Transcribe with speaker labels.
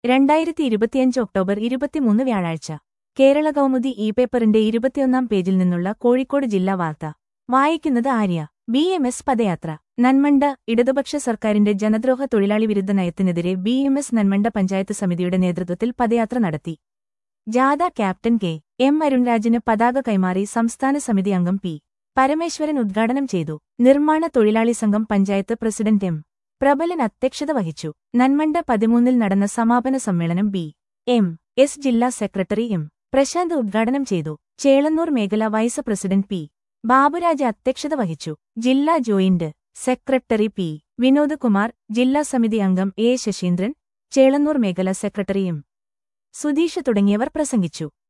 Speaker 1: രണ്ടായിരത്തി ഇരുപത്തിയഞ്ച് ഒക്ടോബർ ഇരുപത്തിമൂന്ന് വ്യാഴാഴ്ച കേരള കൗമുദി ഇ പേപ്പറിന്റെ ഇരുപത്തിയൊന്നാം പേജിൽ നിന്നുള്ള കോഴിക്കോട് ജില്ലാ വാർത്ത വായിക്കുന്നത് ആര്യ ബി എം എസ് പദയാത്ര നന്മണ്ട ഇടതുപക്ഷ സർക്കാരിന്റെ ജനദ്രോഹ തൊഴിലാളി വിരുദ്ധ നയത്തിനെതിരെ B M S Nanmanda panchayat സമിതിയുടെ നേതൃത്വത്തിൽ പദയാത്ര നടത്തി ജാഥ ക്യാപ്റ്റൻ കെ എം അരുൺരാജിന് പതാക കൈമാറി സംസ്ഥാന സമിതി അംഗം പി പരമേശ്വരൻ ഉദ്ഘാടനം ചെയ്തു നിർമ്മാണ തൊഴിലാളി സംഘം പഞ്ചായത്ത് പ്രസിഡന്റ് എം പ്രബലൻ അധ്യക്ഷത വഹിച്ചു നന്മണ്ട പതിമൂന്നിൽ നടന്ന സമാപന സമ്മേളനം ബി എം എസ് ജില്ലാ സെക്രട്ടറി എം പ്രശാന്ത് ഉദ്ഘാടനം ചെയ്തു ചേളന്നൂർ മേഖല വൈസ് പ്രസിഡന്റ് പി ബാബുരാജ് അധ്യക്ഷത വഹിച്ചു ജില്ലാ joint secretary P Vinod Kumar ജില്ലാ സമിതി അംഗം എ ശശീന്ദ്രൻ ചേളന്നൂർ മേഖല സെക്രട്ടറി എം സുധീഷ് തുടങ്ങിയവർ പ്രസംഗിച്ചു